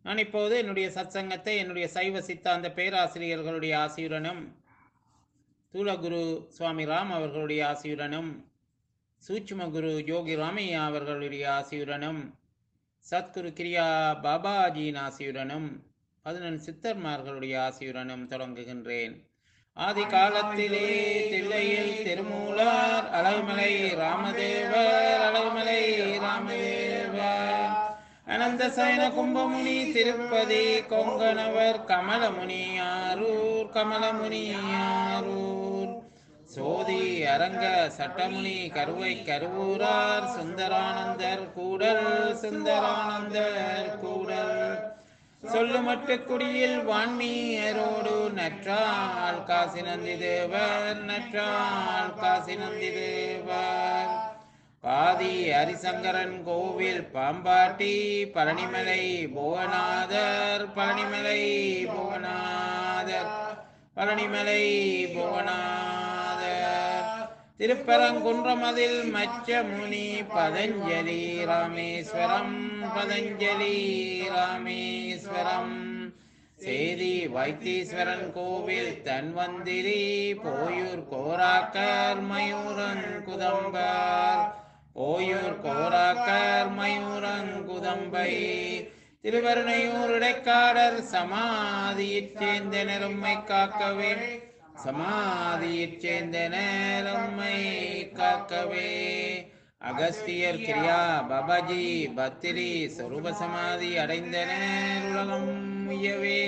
நான் இப்போது என்னுடைய சத்சங்கத்தை என்னுடைய சைவ சித்தாந்த பேராசிரியர்களுடைய ஆசியுடனும் தூலகுரு சுவாமி ராம் அவர்களுடைய ஆசியுடனும் சூட்சும குரு யோகி ராமையா அவர்களுடைய ஆசியுடனும் சத்குரு கிரியா பாபாஜியின் ஆசியுடனும் பதினெண் சித்தர்மார்களுடைய ஆசியுடனும் தொடங்குகின்றேன் ஆதி காலத்திலே தில்லையில் திருமூலர் அழகுமலை ராமதேவர் அழகுமலை ராமதேவர் அனந்த சயன கும்பமுனி திருப்பதி கொங்கணவர் கமலமுனி ஆரூர் கமலமுனி ஆரூர் சோதி அரங்க சட்டமுனி கருவை கருவூரார் சுந்தரானந்தர் கூடல் சுந்தரானந்தர் கூடல் சொல்லுமட்டு குடியில் வான்மீயரோடு நற்றால் காசி நந்தி தேவர் நற்றால் காசி நந்தி தேவர் பாதி ஹரிசங்கரன் கோவில் பாம்பாட்டி பழனிமலை புவனாதர் பழனிமலை புவனாதர் பழனிமலை புவனாதர் திருப்பரங்குன்றமதில் மச்ச முனி பதஞ்சலி ராமேஸ்வரம் பதஞ்சலி ராமேஸ்வரம் சேதி வைத்தீஸ்வரன் கோவில் தன்வந்திரி போயூர் கோராக்கர் மயூரன் குதம்பர் போயூர் கோராக்கர் மயூரன் குதம்பை திருவருணையூர் இடைக்காடர் சமாதியிற் சேர்ந்த நெரும்மை காக்கவே சமாதியிற் சேர்ந்த நேரம்மை காக்கவே அகஸ்தியர் கிரியா பாபாஜி பத்திரி சொரூப சமாதி அடைந்தனர் உலகம் உயவே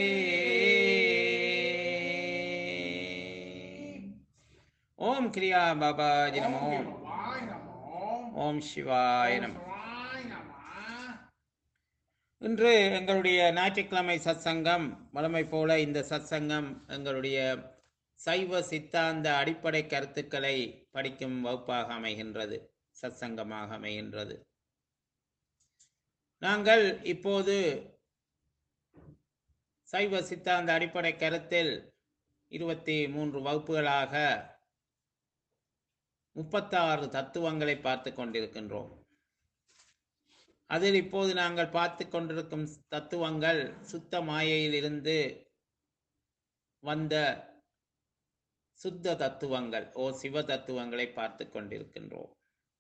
ஓம் கிரியா பாபாஜி நமோ ஓம் சிவாய நம இன்று எங்களுடைய ஞாயிற்றுக்கிழமை சத்சங்கம் வழமை போல இந்த சத்சங்கம் எங்களுடைய சைவ சித்தாந்த அடிப்படை கருத்துக்களை படிக்கும் வகுப்பாக அமைகின்றது சத்சங்கமாக அமைகின்றது நாங்கள் இப்போது சைவ சித்தாந்த அடிப்படை கருத்தில் இருபத்தி மூன்று வகுப்புகளாக முப்பத்தாறு தத்துவங்களை பார்த்து கொண்டிருக்கின்றோம் அதில் இப்போது நாங்கள் பார்த்து கொண்டிருக்கும் தத்துவங்கள் சுத்த மாயையிலிருந்து வந்த சுத்த தத்துவங்கள் ஓ சிவ தத்துவங்களை பார்த்து கொண்டிருக்கின்றோம்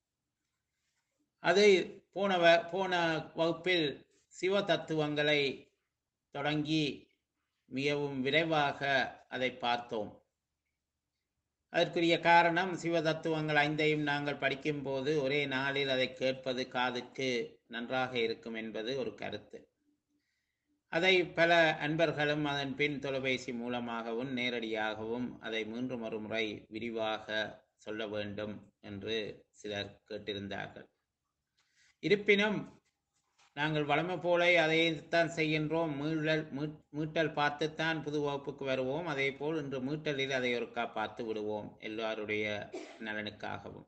அதை போன வ- போன வகுப்பில் சிவ தத்துவங்களை தொடங்கி மிகவும் விரைவாக அதை பார்த்தோம் அதற்குரிய காரணம் சிவ தத்துவங்கள் ஐந்தையும் நாங்கள் படிக்கும்போது ஒரே நாளில் அதை கேட்பது காதுக்கு நன்றாக இருக்கும் என்பது ஒரு கருத்து அதை பல அன்பர்களும் அதன் பின் தொலைபேசி மூலமாகவும் நேரடியாகவும் அதை மீண்டும் ஒரு முறை விரிவாக சொல்ல வேண்டும் என்று சிலர் கேட்டிருந்தார்கள் இருப்பினும் நாங்கள் வளமை போல அதைத்தான் செய்கின்றோம் மீளல் மீட்- மீட்டல் பார்த்துத்தான் புது வகுப்புக்கு வருவோம் அதே போல் இன்று மீட்டலில் அதை ஒருக்கா பார்த்து விடுவோம் எல்லாருடைய நலனுக்காகவும்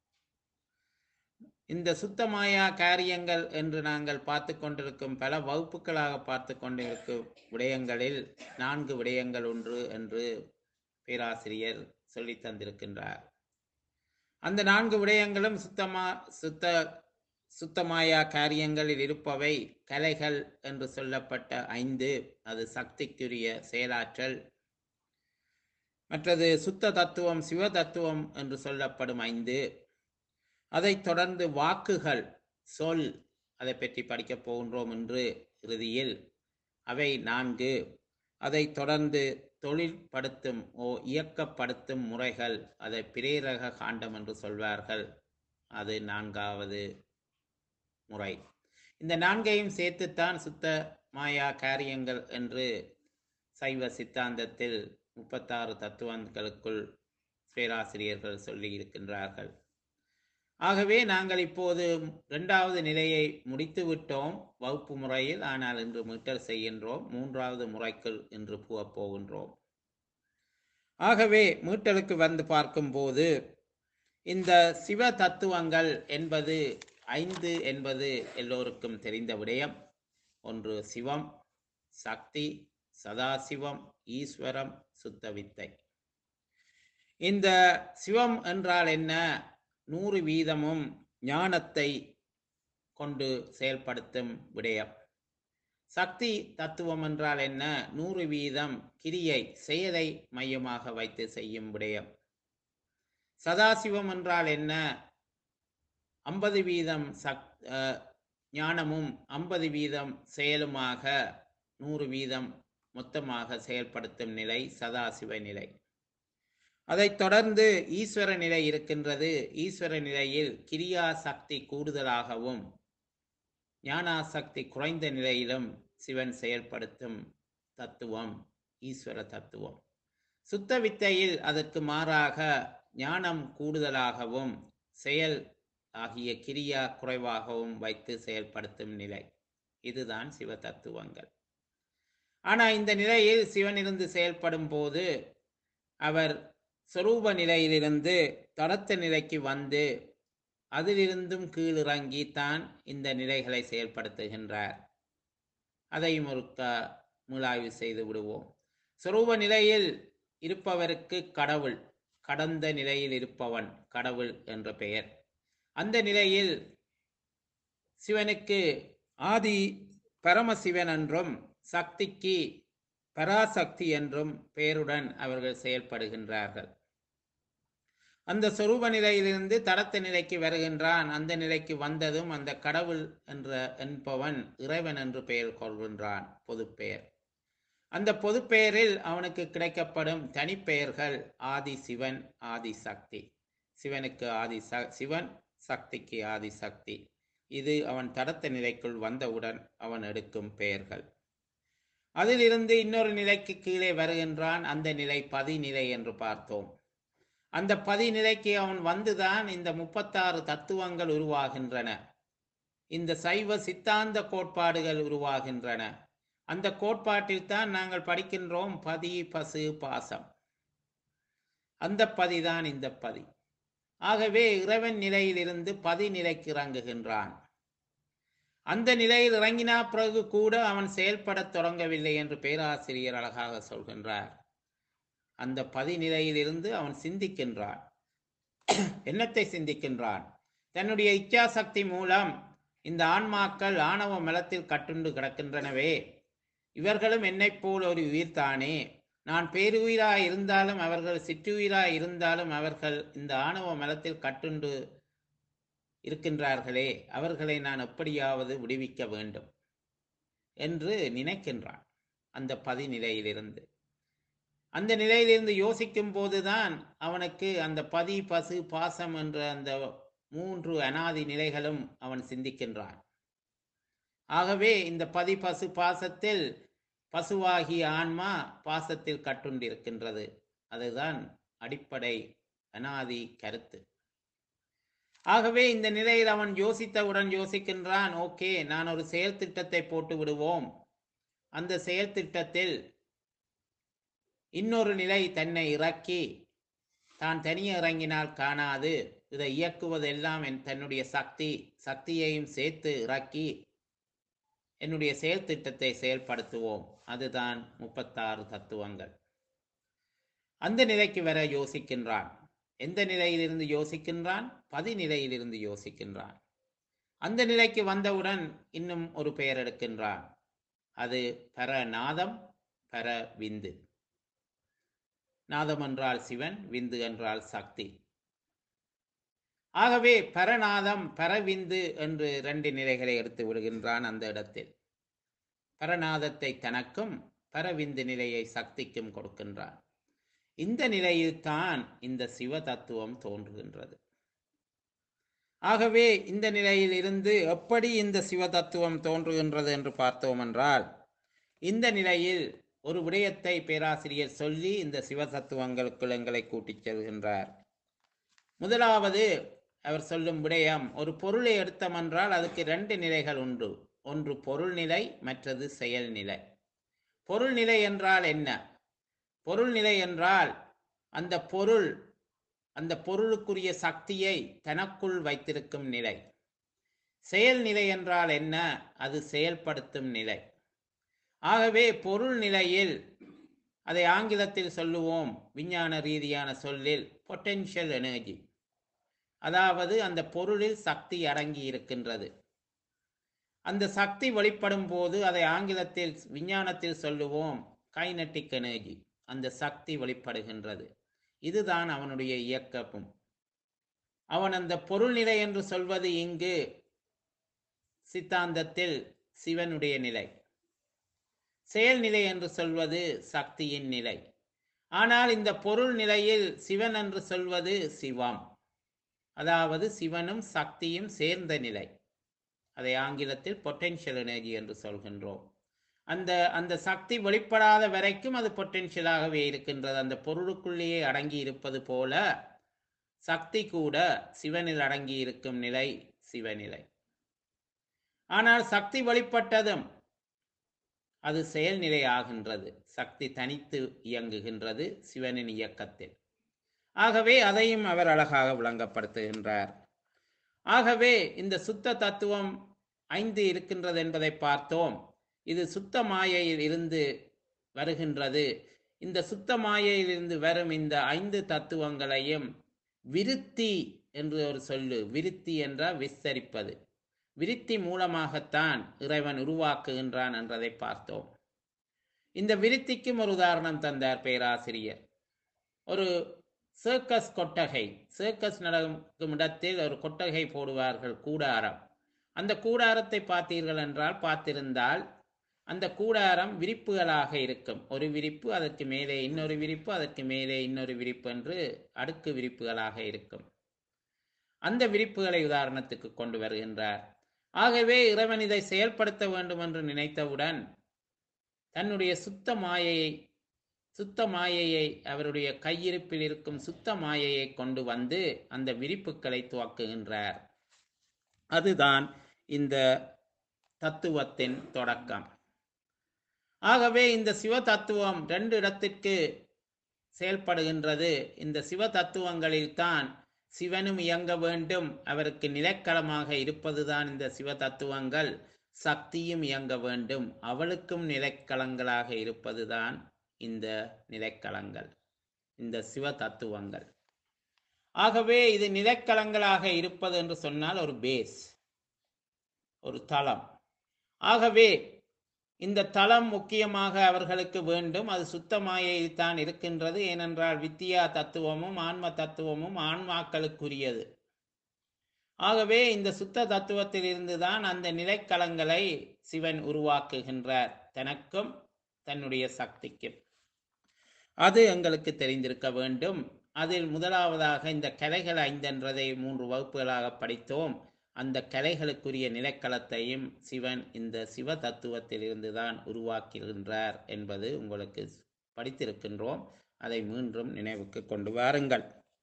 இந்த சுத்தமாயா காரியங்கள் என்று நாங்கள் பார்த்து கொண்டிருக்கும் பல வகுப்புகளாக பார்த்து கொண்டிருக்கும் விடயங்களில் நான்கு விடயங்கள் ஒன்று என்று பேராசிரியர் சொல்லித் தந்திருக்கின்றார் அந்த நான்கு விடயங்களும் சுத்தமா சுத்த சுத்தமாயா காரியங்களில் இருப்பவை கலைகள் என்று சொல்லப்பட்ட ஐந்து அது சக்திக்குரிய செயலாற்றல் மற்றது சுத்த தத்துவம் சிவ தத்துவம் என்று சொல்லப்படும் ஐந்து அதைத் தொடர்ந்து வாக்குகள் சொல் அதை பற்றி படிக்கப் போகின்றோம் என்று இறுதியில் அவை நான்கு அதைத் தொடர்ந்து தொழில்படுத்தும் ஓ இயக்கப்படுத்தும் முறைகள் அதை பிரேரக காண்டம் என்று சொல்வார்கள் அது நான்காவது முறை இந்த நான்கையும் சேர்த்துத்தான் சுத்த மாயா காரியங்கள் என்று சைவ சித்தாந்தத்தில் முப்பத்தாறு தத்துவங்களுக்குள் பேராசிரியர்கள் சொல்லி இருக்கின்றார்கள் ஆகவே நாங்கள் இப்போது இரண்டாவது நிலையை முடித்து விட்டோம் வகுப்பு முறையில் ஆனால் இன்று மீட்டல் செய்கின்றோம் மூன்றாவது முறைக்குள் இன்று போகப் போகின்றோம் ஆகவே மீட்டலுக்கு வந்து பார்க்கும்போது இந்த சிவ தத்துவங்கள் என்பது ஐந்து என்பது எல்லோருக்கும் தெரிந்த விடயம் ஒன்று சிவம் சக்தி சதாசிவம் ஈஸ்வரம் சுத்த வித்தை இந்த சிவம் என்றால் என்ன நூறு வீதமும் ஞானத்தை கொண்டு செயல்படுத்தும் விடயம் சக்தி தத்துவம் என்றால் என்ன நூறு வீதம் கிரியை செயலை மையமாக வைத்து செய்யும் விடயம் சதாசிவம் என்றால் என்ன ஐம்பது வீதம் சக் அஹ், ஞானமும் ஐம்பது வீதம் செயலுமாக நூறு வீதம் மொத்தமாக செயல்படுத்தும் நிலை சதாசிவ நிலை அதைத் தொடர்ந்து ஈஸ்வர நிலை இருக்கின்றது ஈஸ்வர நிலையில் கிரியா சக்தி கூடுதலாகவும் ஞானாசக்தி குறைந்த நிலையிலும் சிவன் செயல்படுத்தும் தத்துவம் ஈஸ்வர தத்துவம் சுத்த வித்தையில் அதற்கு மாறாக ஞானம் கூடுதலாகவும் செயல் ஆகிய கிரியா குறைவாகவும் வைத்து செயல்படுத்தும் நிலை இதுதான் சிவ தத்துவங்கள் ஆனால் இந்த நிலையில் சிவனிருந்து செயல்படும் போது அவர் சொரூப நிலையிலிருந்து தடத்த நிலைக்கு வந்து அதிலிருந்தும் கீழிறங்கி தான் இந்த நிலைகளை செயல்படுத்துகின்றார் அதையும் ஒரு க மீளாய்வு செய்து விடுவோம் சொரூப நிலையில் இருப்பவருக்கு கடவுள் கடந்த நிலையில் இருப்பவன் கடவுள் என்ற பெயர் அந்த நிலையில் சிவனுக்கு ஆதி பரமசிவன் என்றும் சக்திக்கு பராசக்தி என்றும் பெயருடன் அவர்கள் செயல்படுகின்றார்கள் அந்த சொரூப நிலையிலிருந்து தடத்த நிலைக்கு வருகின்றான் அந்த நிலைக்கு வந்ததும் அந்த கடவுள் என்ற என்பவன் இறைவன் என்று பெயர் கொள்கின்றான் பொதுப்பெயர் அந்த பொதுப்பெயரில் அவனுக்கு கிடைக்கப்படும் தனிப்பெயர்கள் ஆதி சிவன் ஆதி சக்தி சிவனுக்கு ஆதி ச சிவன் சக்திக்கு ஆதி சக்தி இது அவன் தடத்த நிலைக்குள் வந்தவுடன் அவன் எடுக்கும் பெயர்கள் அதிலிருந்து இன்னொரு நிலைக்கு கீழே வருகின்றான் அந்த நிலை பதிநிலை என்று பார்த்தோம் அந்த பதிநிலைக்கு அவன் வந்துதான் இந்த முப்பத்தாறு தத்துவங்கள் உருவாகின்றன இந்த சைவ சித்தாந்த கோட்பாடுகள் உருவாகின்றன அந்த கோட்பாட்டில் தான் நாங்கள் படிக்கின்றோம் பதி பசு பாசம் அந்த பதிதான் இந்த பதி ஆகவே இறைவன் நிலையிலிருந்து பதி நிலைக்கு இறங்குகின்றான் அந்த நிலையில் இறங்கினா பிறகு கூட அவன் செயல்படத் தொடங்கவில்லை என்று பேராசிரியர் அழகாக சொல்கின்றார் அந்த பதிநிலையிலிருந்து அவன் சிந்திக்கின்றான் என்னத்தை சிந்திக்கின்றான் தன்னுடைய இச்சாசக்தி மூலம் இந்த ஆன்மாக்கள் ஆணவ மலத்தில் கட்டுண்டு கிடக்கின்றனவே இவர்களும் என்னைப் போல் ஒரு உயிர்தானே நான் பேருயிராய் இருந்தாலும் அவர்கள் சிற்றுயிராய் இருந்தாலும் அவர்கள் இந்த ஆணவ மலத்தில் கட்டுண்டு இருக்கின்றார்களே அவர்களை நான் எப்படியாவது விடுவிக்க வேண்டும் என்று நினைக்கின்றான் அந்த பதிநிலையிலிருந்து அந்த நிலையிலிருந்து யோசிக்கும் போதுதான் அவனுக்கு அந்த பதி பசு பாசம் என்ற அந்த மூன்று அனாதி நிலைகளும் அவன் சிந்திக்கின்றான் ஆகவே இந்த பதி பசு பாசத்தில் பசுவாகிய ஆன்மா பாசத்தில் கட்டுண்டிருக்கின்றது அதுதான் அடிப்படை அனாதி கருத்து ஆகவே இந்த நிலையில் அவன் யோசித்தவுடன் யோசிக்கின்றான் ஓகே நான் ஒரு செயல் திட்டத்தை போட்டு விடுவோம் அந்த செயல் திட்டத்தில் இன்னொரு நிலை தன்னை இறக்கி தான் தனியே இறங்கினால் காணாது இதை இயக்குவதெல்லாம் என் தன்னுடைய சக்தி சக்தியையும் சேர்த்து இறக்கி என்னுடைய செயல் திட்டத்தை செயல்படுத்துவோம் அதுதான் முப்பத்தாறு தத்துவங்கள் அந்த நிலைக்கு வர யோசிக்கின்றான் எந்த நிலையிலிருந்து யோசிக்கின்றான் பதிநிலையிலிருந்து யோசிக்கின்றான் அந்த நிலைக்கு வந்தவுடன் இன்னும் ஒரு பெயர் எடுக்கின்றான் அது பரநாதம் பர விந்து நாதம் என்றால் சிவன் விந்து என்றால் சக்தி ஆகவே பரநாதம் பரவிந்து என்று ரெண்டு நிலைகளை எடுத்து விடுகின்றான் அந்த இடத்தில் பரநாதத்தை தனக்கும் பரவிந்து நிலையை சக்திக்கும் கொடுக்கின்றான் இந்த நிலையில்தான் இந்த சிவ தத்துவம் தோன்றுகின்றது ஆகவே இந்த நிலையில் இருந்து எப்படி இந்த சிவ தத்துவம் தோன்றுகின்றது என்று பார்த்தோம் என்றால் இந்த நிலையில் ஒரு விடயத்தை பேராசிரியர் சொல்லி இந்த சிவ தத்துவங்களுக்குள் எங்களை கூட்டிச் செல்கின்றார் முதலாவது அவர் சொல்லும் விடயம் ஒரு பொருளை எடுத்தோம் என்றால் அதுக்கு ரெண்டு நிலைகள் உண்டு ஒன்று பொருள் நிலை மற்றது செயல் நிலை பொருள் நிலை என்றால் என்ன பொருள் நிலை என்றால் அந்த பொருள் அந்த பொருளுக்குரிய சக்தியை தனக்குள் வைத்திருக்கும் நிலை செயல் நிலை என்றால் என்ன அது செயல்படுத்தும் நிலை ஆகவே பொருள் நிலையில் அதை ஆங்கிலத்தில் சொல்லுவோம் விஞ்ஞான ரீதியான சொல்லில் பொட்டென்ஷியல் எனர்ஜி அதாவது அந்த பொருளில் சக்தி அடங்கி இருக்கின்றது அந்த சக்தி வெளிப்படும் போது அதை ஆங்கிலத்தில் விஞ்ஞானத்தில் சொல்லுவோம் கைனட்டிக் எனர்ஜி அந்த சக்தி வெளிப்படுகின்றது இதுதான் அவனுடைய இயக்கமும் அவன் அந்த பொருள் நிலை என்று சொல்வது இங்கு சித்தாந்தத்தில் சிவனுடைய நிலை செயல்நிலை என்று சொல்வது சக்தியின் நிலை ஆனால் இந்த பொருள் நிலையில் சிவன் என்று சொல்வது சிவம் அதாவது சிவனும் சக்தியும் சேர்ந்த நிலை அதை ஆங்கிலத்தில் பொட்டென்ஷியல் எனர்ஜி என்று சொல்கின்றோம் அந்த அந்த சக்தி வெளிப்படாத வரைக்கும் அது பொட்டென்ஷியலாகவே இருக்கின்றது அந்த பொருளுக்குள்ளேயே அடங்கி இருப்பது போல சக்தி கூட சிவனில் அடங்கி இருக்கும் நிலை சிவநிலை ஆனால் சக்தி வெளிப்பட்டதும் அது செயல்நிலை ஆகின்றது சக்தி தனித்து இயங்குகின்றது சிவனின் இயக்கத்தில் ஆகவே அதையும் அவர் அழகாக விளங்கப்படுத்துகின்றார் ஆகவே இந்த சுத்த தத்துவம் ஐந்து இருக்கின்றது என்பதை பார்த்தோம் இது சுத்த மாயையில் இருந்து வருகின்றது இந்த சுத்த மாயையில் இருந்து வரும் இந்த ஐந்து தத்துவங்களையும் விருத்தி என்று ஒரு சொல்லு விருத்தி என்றால் விஸ்தரிப்பது விருத்தி மூலமாகத்தான் இறைவன் உருவாக்குகின்றான் என்றதை பார்த்தோம் இந்த விருத்திக்கும் ஒரு உதாரணம் தந்தார் பேராசிரியர் ஒரு சர்க்கஸ் கொட்டகை சர்க்கஸ் நடக்கும் இடத்தில் ஒரு கொட்டகை போடுவார்கள் கூடாரம் அந்த கூடாரத்தை பார்த்தீர்கள் என்றால் பார்த்திருந்தால் அந்த கூடாரம் விரிப்புகளாக இருக்கும் ஒரு விரிப்பு அதற்கு மேலே இன்னொரு விரிப்பு அதற்கு மேலே இன்னொரு விரிப்பு என்று அடுக்கு விரிப்புகளாக இருக்கும் அந்த விரிப்புகளை உதாரணத்துக்கு கொண்டு வருகின்றார் ஆகவே இறைவன் இதை செயல்படுத்த வேண்டும் என்று நினைத்தவுடன் தன்னுடைய சுத்த மாயையை சுத்த மாயையை அவருடைய கையிருப்பில் இருக்கும் சுத்த மாயையை கொண்டு வந்து அந்த விரிப்புகளை துவக்குகின்றார் அதுதான் இந்த தத்துவத்தின் தொடக்கம் ஆகவே இந்த சிவ தத்துவம் ரெண்டு இடத்திற்கு செயல்படுகின்றது இந்த சிவ தத்துவங்களில் தான் சிவனும் இயங்க வேண்டும் அவருக்கு நிலைக்களமாக இருப்பதுதான் இந்த சிவ தத்துவங்கள் சக்தியும் இயங்க வேண்டும் அவளுக்கும் நிலைக்களங்களாக இருப்பதுதான் இந்த நிலைக்களங்கள் இந்த சிவ தத்துவங்கள் ஆகவே இது நிலைக்களங்களாக இருப்பது என்று சொன்னால் ஒரு பேஸ் ஒரு தளம் ஆகவே இந்த தளம் முக்கியமாக அவர்களுக்கு வேண்டும் அது சுத்தமாயில் தான் இருக்கின்றது ஏனென்றால் வித்தியா தத்துவமும் ஆன்ம தத்துவமும் ஆன்மாக்களுக்குரியது ஆகவே இந்த சுத்த தத்துவத்தில் இருந்துதான் அந்த நிலைக்களங்களை சிவன் உருவாக்குகின்றார் தனக்கும் தன்னுடைய சக்திக்கும் அது எங்களுக்கு தெரிந்திருக்க வேண்டும் அதில் முதலாவதாக இந்த கலைகள் ஐந்தென்றதை மூன்று வகுப்புகளாக படித்தோம் அந்த கலைகளுக்குரிய நிலைக்களத்தையும் சிவன் இந்த சிவ தத்துவத்தில் இருந்துதான் உருவாக்குகின்றார் என்பது உங்களுக்கு படித்திருக்கின்றோம் அதை மீண்டும் நினைவுக்கு கொண்டு வாருங்கள்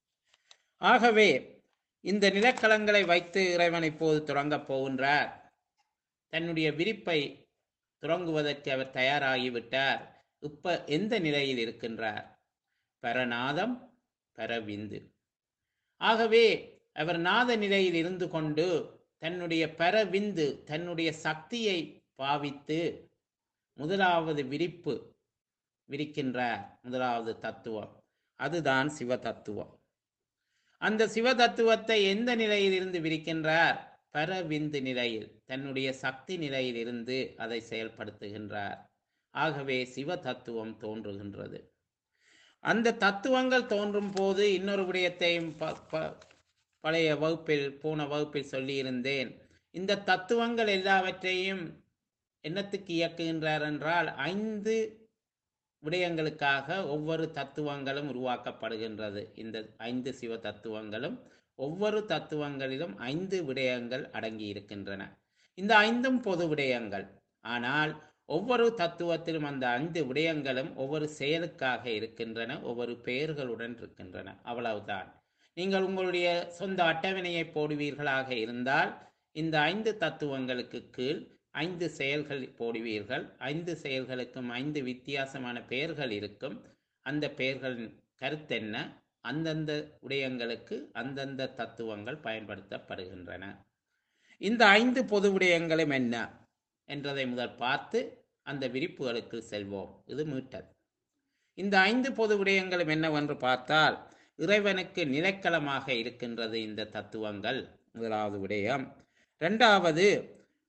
ஆகவே இந்த நிலக்களங்களை வைத்து இறைவன் இப்போது தொடங்கப் போகின்றார் தன்னுடைய விரிப்பை தொடங்குவதற்கு அவர் தயாராகிவிட்டார் இப்ப எந்த நிலையில் இருக்கின்றார் பரநாதம் பரவிந்து ஆகவே அவர் நாத நிலையில் இருந்து கொண்டு தன்னுடைய பரவிந்து தன்னுடைய சக்தியை பாவித்து முதலாவது விரிப்பு விரிக்கின்றார் முதலாவது தத்துவம் அதுதான் சிவ தத்துவம் அந்த சிவ தத்துவத்தை எந்த நிலையில் இருந்து விரிக்கின்றார் பரவிந்து நிலையில் தன்னுடைய சக்தி நிலையில் இருந்து அதை செயல்படுத்துகின்றார் ஆகவே சிவ தத்துவம் தோன்றுகின்றது அந்த தத்துவங்கள் தோன்றும் போது இன்னொரு விடயத்தையும் ப- ப- பழைய வகுப்பில் போன வகுப்பில் சொல்லியிருந்தேன் இந்த தத்துவங்கள் எல்லாவற்றையும் என்னத்துக்கு இயக்குகின்றார் என்றால் ஐந்து விடயங்களுக்காக ஒவ்வொரு தத்துவங்களும் உருவாக்கப்படுகின்றது இந்த ஐந்து சிவ தத்துவங்களும் ஒவ்வொரு தத்துவங்களிலும் ஐந்து விடயங்கள் அடங்கி இருக்கின்றன இந்த ஐந்தும் பொது விடயங்கள் ஆனால் ஒவ்வொரு தத்துவத்திலும் அந்த ஐந்து விடயங்களும் ஒவ்வொரு செயலுக்காக இருக்கின்றன ஒவ்வொரு பெயர்களுடன் இருக்கின்றன அவ்வளவுதான் நீங்கள் உங்களுடைய சொந்த அட்டவணையை போடுவீர்களாக இருந்தால் இந்த ஐந்து தத்துவங்களுக்கு கீழ் ஐந்து செயல்கள் போடுவீர்கள் ஐந்து செயல்களுக்கும் ஐந்து வித்தியாசமான பெயர்கள் இருக்கும் அந்த பெயர்களின் கருத்தென்ன அந்தந்த விடயங்களுக்கு அந்தந்த தத்துவங்கள் பயன்படுத்தப்படுகின்றன இந்த ஐந்து பொது விடயங்களும் என்ன என்றதை முதல் பார்த்து அந்த விரிப்புகளுக்கு செல்வோம் இது மீட்டது இந்த ஐந்து பொது விடயங்களும் என்னவென்று பார்த்தால் இறைவனுக்கு நிலைக்களமாக இருக்கின்றது இந்த தத்துவங்கள் முதலாவது விடயம் இரண்டாவது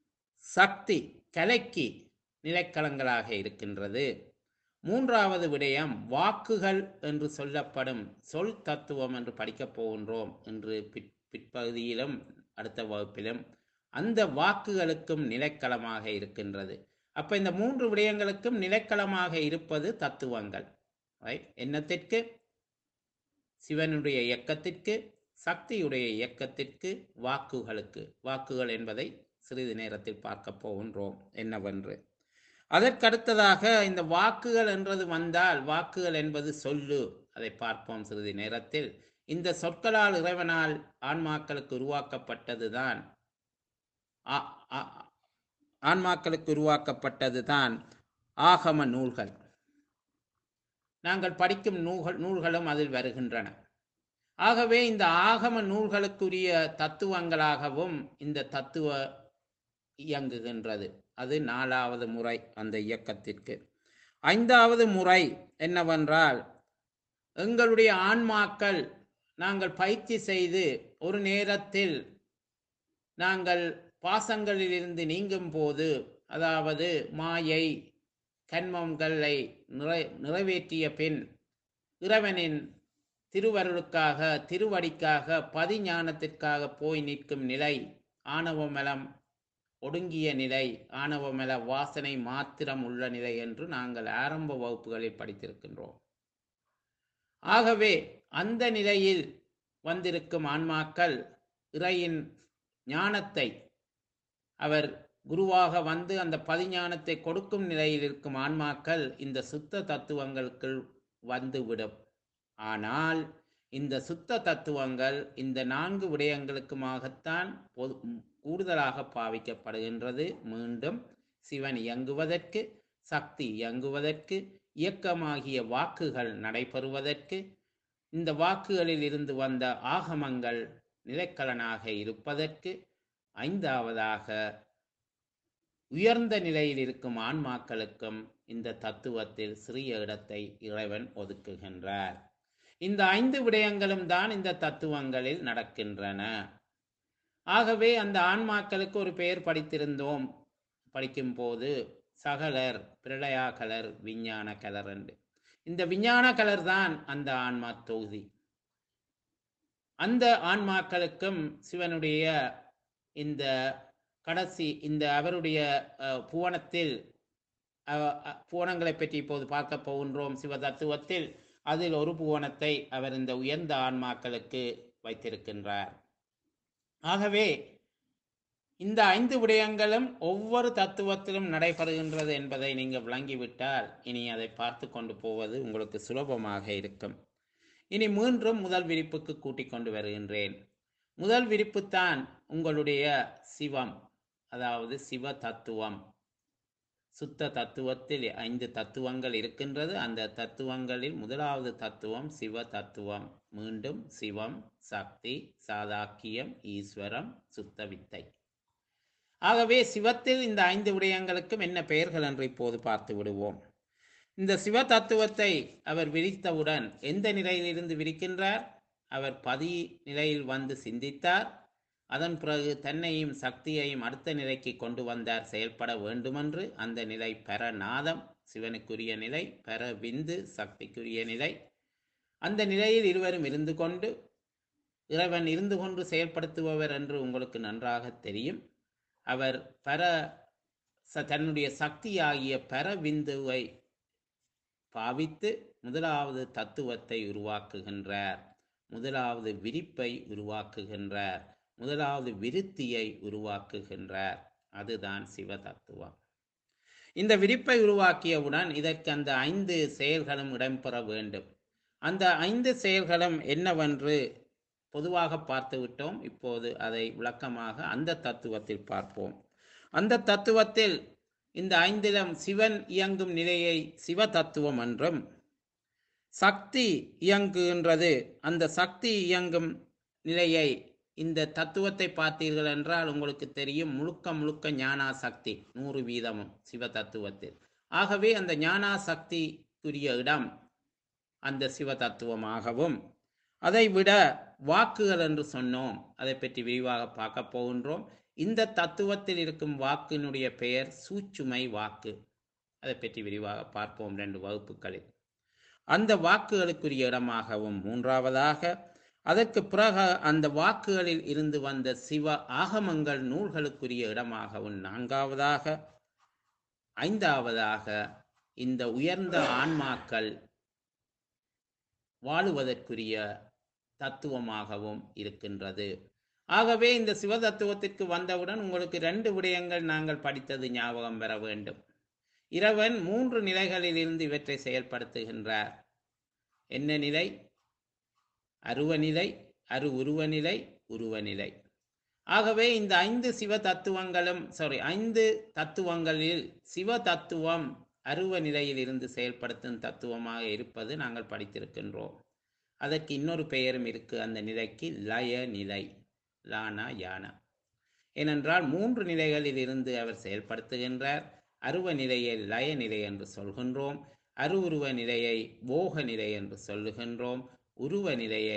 சக்தி கலைக்கு நிலைக்களங்களாக இருக்கின்றது மூன்றாவது விடயம் வாக்குகள் என்று சொல்லப்படும் சொல் தத்துவம் என்று படிக்கப் போகின்றோம் என்று பிற் பிற்பகுதியிலும் அடுத்த வகுப்பிலும் அந்த வாக்குகளுக்கும் நிலைக்களமாக இருக்கின்றது அப்ப இந்த மூன்று விடயங்களுக்கும் நிலைக்களமாக இருப்பது தத்துவங்கள் ரைட் என்னத்திற்கு சிவனுடைய இயக்கத்திற்கு சக்தியுடைய இயக்கத்திற்கு வாக்குகளுக்கு வாக்குகள் என்பதை சிறிது நேரத்தில் பார்க்க போகின்றோம் என்னவென்று அதற்கடுத்ததாக இந்த வாக்குகள் என்றது வந்தால் வாக்குகள் என்பது சொல்லு அதை பார்ப்போம் சிறிது நேரத்தில் இந்த சொற்களால் இறைவனால் ஆன்மாக்களுக்கு உருவாக்கப்பட்டதுதான் ஆ- ஆ- ஆன்மாக்களுக்கு உருவாக்கப்பட்டதுதான் ஆகம நூல்கள் நாங்கள் படிக்கும் நூல்கள் நூல்களும் அதில் வருகின்றன ஆகவே இந்த ஆகம நூல்களுக்குரிய தத்துவங்களாகவும் இந்த தத்துவ இயங்குகின்றது அது நாலாவது முறை அந்த இயக்கத்திற்கு ஐந்தாவது முறை என்னவென்றால் எங்களுடைய ஆன்மாக்கள் நாங்கள் பயிற்சி செய்து ஒரு நேரத்தில் நாங்கள் பாசங்களிலிருந்து நீங்கும் போது அதாவது மாயை கண்மங்களை நிறை நிறைவேற்றிய பின் இறைவனின் திருவருளுக்காக திருவடிக்காக பதிஞானத்திற்காக போய் நிற்கும் நிலை ஆணவமலம் ஒடுங்கிய நிலை ஆணவமல வாசனை மாத்திரம் உள்ள நிலை என்று நாங்கள் ஆரம்ப வகுப்புகளில் படித்திருக்கின்றோம் ஆகவே அந்த நிலையில் வந்திருக்கும் ஆன்மாக்கள் இறையின் ஞானத்தை அவர் குருவாக வந்து அந்த பதிஞானத்தை கொடுக்கும் நிலையில் இருக்கும் ஆன்மாக்கள் இந்த சுத்த தத்துவங்களுக்குள் வந்துவிடும் ஆனால் இந்த சுத்த தத்துவங்கள் இந்த நான்கு விடயங்களுக்குமாகத்தான் பொது கூடுதலாக பாவிக்கப்படுகின்றது மீண்டும் சிவன் இயங்குவதற்கு சக்தி இயங்குவதற்கு இயக்கமாகிய வாக்குகள் நடைபெறுவதற்கு இந்த வாக்குகளில் இருந்து வந்த ஆகமங்கள் நிலைக்கலனாக இருப்பதற்கு ஐந்தாவதாக உயர்ந்த நிலையில் இருக்கும் ஆன்மாக்களுக்கும் இந்த தத்துவத்தில் சிறிய இடத்தை இறைவன் ஒதுக்குகின்றார் இந்த ஐந்து விடயங்களும் தான் இந்த தத்துவங்களில் நடக்கின்றன ஆகவே அந்த ஆன்மாக்களுக்கு ஒரு பெயர் படித்திருந்தோம் படிக்கும் போது சகலர் பிரளயா கலர் விஞ்ஞான கலர் என்று இந்த விஞ்ஞான கலர் தான் அந்த ஆன்மா தொகுதி அந்த ஆன்மாக்களுக்கும் சிவனுடைய இந்த கடைசி இந்த அவருடைய அஹ், புவனத்தில் அஹ், அஹ், புவனங்களை பற்றி இப்போது பார்க்க போகின்றோம் சிவ தத்துவத்தில் அதில் ஒரு புவனத்தை அவர் இந்த உயர்ந்த ஆன்மாக்களுக்கு வைத்திருக்கின்றார் ஆகவே இந்த ஐந்து விடயங்களும் ஒவ்வொரு தத்துவத்திலும் நடைபெறுகின்றது என்பதை நீங்கள் விளங்கிவிட்டால் இனி அதை பார்த்து கொண்டு போவது உங்களுக்கு சுலபமாக இருக்கும் இனி மீண்டும் முதல் விரிப்புக்கு கூட்டிக் கொண்டு வருகின்றேன் முதல் விரிப்புத்தான் உங்களுடைய சிவம் அதாவது சிவ தத்துவம் சுத்த தத்துவத்தில் ஐந்து தத்துவங்கள் இருக்கின்றது அந்த தத்துவங்களில் முதலாவது தத்துவம் சிவ தத்துவம் மீண்டும் சிவம் சக்தி சாதாக்கியம் ஈஸ்வரம் சுத்த வித்தை ஆகவே சிவத்தில் இந்த ஐந்து விடயங்களுக்கும் என்ன பெயர்கள் என்று இப்போது பார்த்து விடுவோம் இந்த சிவ தத்துவத்தை அவர் விரித்தவுடன் எந்த நிலையிலிருந்து விரிக்கின்றார் அவர் பதி நிலையில் வந்து சிந்தித்தார் அதன் பிறகு தன்னையும் சக்தியையும் அடுத்த நிலைக்கு கொண்டு வந்தார் செயல்பட வேண்டுமென்று அந்த நிலை பெற நாதம் சிவனுக்குரிய நிலை பெற விந்து சக்திக்குரிய நிலை அந்த நிலையில் இருவரும் இருந்து கொண்டு இறைவன் இருந்து கொண்டு செயல்படுத்துபவர் என்று உங்களுக்கு நன்றாக தெரியும் அவர் பெற ச- தன்னுடைய சக்தியாகிய பெற விந்துவை பாவித்து முதலாவது தத்துவத்தை உருவாக்குகின்றார் முதலாவது விரிப்பை உருவாக்குகின்றார் முதலாவது விருத்தியை உருவாக்குகின்றார் அதுதான் சிவ தத்துவம் இந்த விரிப்பை உருவாக்கியவுடன் இதற்கு அந்த ஐந்து செயல்களும் இடம்பெற வேண்டும் அந்த ஐந்து செயல்களும் என்னவென்று பொதுவாக பார்த்து விட்டோம் இப்போது அதை விளக்கமாக அந்த தத்துவத்தில் பார்ப்போம் அந்த தத்துவத்தில் இந்த ஐந்திலும் சிவன் இயங்கும் நிலையை சிவ தத்துவம் என்றும் சக்தி இயங்குகின்றது அந்த சக்தி இயங்கும் நிலையை இந்த தத்துவத்தை பார்த்தீர்கள் என்றால் உங்களுக்கு தெரியும் முழுக்க முழுக்க ஞானா சக்தி நூறு வீதமும் சிவ தத்துவத்தில் ஆகவே அந்த ஞானா சக்திக்குரிய இடம் அந்த சிவ தத்துவமாகவும் அதை விட வாக்குகள் என்று சொன்னோம் அதை பற்றி விரிவாக பார்க்க போகின்றோம் இந்த தத்துவத்தில் இருக்கும் வாக்கினுடைய பெயர் சூச்சுமை வாக்கு அதை பற்றி விரிவாக பார்ப்போம் ரெண்டு வகுப்புகளில் அந்த வாக்குகளுக்குரிய இடமாகவும் மூன்றாவதாக அதற்கு பிறகு அந்த வாக்குகளில் இருந்து வந்த சிவ ஆகமங்கள் நூல்களுக்குரிய இடமாகவும் நான்காவதாக ஐந்தாவதாக இந்த உயர்ந்த ஆன்மாக்கள் வாழுவதற்குரிய தத்துவமாகவும் இருக்கின்றது ஆகவே இந்த சிவ தத்துவத்திற்கு வந்தவுடன் உங்களுக்கு ரெண்டு விடயங்கள் நாங்கள் படித்தது ஞாபகம் பெற வேண்டும் இறைவன் மூன்று நிலைகளில் இருந்து இவற்றை செயல்படுத்துகின்றார் என்ன நிலை அருவநிலை அரு உருவநிலை உருவநிலை ஆகவே இந்த ஐந்து சிவ தத்துவங்களும் சாரி ஐந்து தத்துவங்களில் சிவ தத்துவம் அருவ நிலையில் இருந்து செயல்படுத்தும் தத்துவமாக இருப்பது நாங்கள் படித்திருக்கின்றோம் அதற்கு இன்னொரு பெயரும் இருக்கு அந்த நிலைக்கு லய நிலை லானா யானா ஏனென்றால் மூன்று நிலைகளில் இருந்து அவர் செயல்படுத்துகின்றார் அருவ நிலையை லய நிலை என்று சொல்கின்றோம் அரு உருவ நிலையை போக நிலை என்று சொல்லுகின்றோம் உருவ நிலையை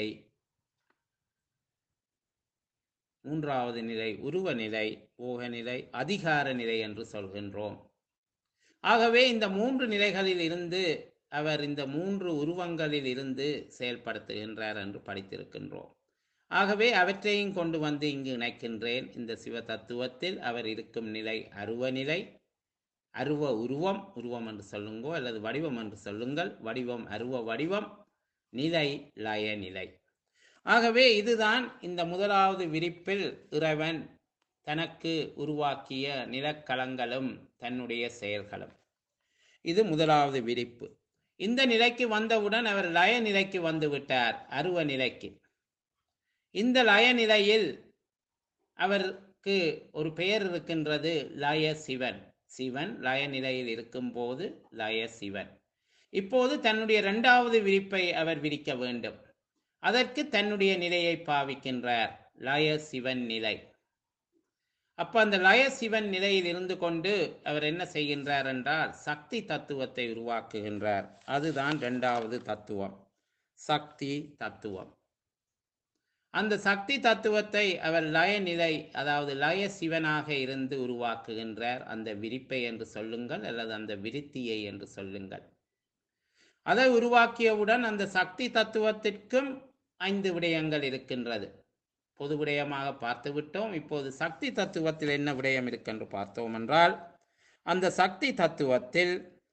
மூன்றாவது நிலை உருவ நிலை போக நிலை அதிகார நிலை என்று சொல்கின்றோம் ஆகவே இந்த மூன்று நிலைகளில் இருந்து அவர் இந்த மூன்று உருவங்களில் இருந்து செயல்படுத்துகின்றார் என்று படித்திருக்கின்றோம் ஆகவே அவற்றையும் கொண்டு வந்து இங்கு இணைக்கின்றேன் இந்த சிவ தத்துவத்தில் அவர் இருக்கும் நிலை அருவ நிலை அருவ உருவம் உருவம் என்று சொல்லுங்கோ அல்லது வடிவம் என்று சொல்லுங்கள் வடிவம் அருவ வடிவம் நிலை லய நிலை ஆகவே இதுதான் இந்த முதலாவது விரிப்பில் இறைவன் தனக்கு உருவாக்கிய நிலக்கலங்களும் தன்னுடைய செயல்களும் இது முதலாவது விரிப்பு இந்த நிலைக்கு வந்தவுடன் அவர் லய நிலைக்கு வந்து விட்டார் அருவ நிலைக்கு இந்த லய நிலையில் அவருக்கு ஒரு பெயர் இருக்கின்றது லய சிவன் சிவன் லய நிலையில் இருக்கும்போது லய சிவன் இப்போது தன்னுடைய இரண்டாவது விரிப்பை அவர் விரிக்க வேண்டும் அதற்கு தன்னுடைய நிலையை பாவிக்கின்றார் லய சிவன் நிலை அப்ப அந்த லய சிவன் நிலையில் இருந்து கொண்டு அவர் என்ன செய்கின்றார் என்றால் சக்தி தத்துவத்தை உருவாக்குகின்றார் அதுதான் இரண்டாவது தத்துவம் சக்தி தத்துவம் அந்த சக்தி தத்துவத்தை அவர் லய நிலை அதாவது லய சிவனாக இருந்து உருவாக்குகின்றார் அந்த விரிப்பை என்று சொல்லுங்கள் அல்லது அந்த விருத்தியை என்று சொல்லுங்கள் அதை உருவாக்கியவுடன் அந்த சக்தி தத்துவத்திற்கும் ஐந்து விடயங்கள் இருக்கின்றது பொது விடயமாக பார்த்து விட்டோம் இப்போது சக்தி தத்துவத்தில் என்ன விடயம் இருக்கென்று பார்த்தோம் என்றால் அந்த சக்தி தத்துவத்தில்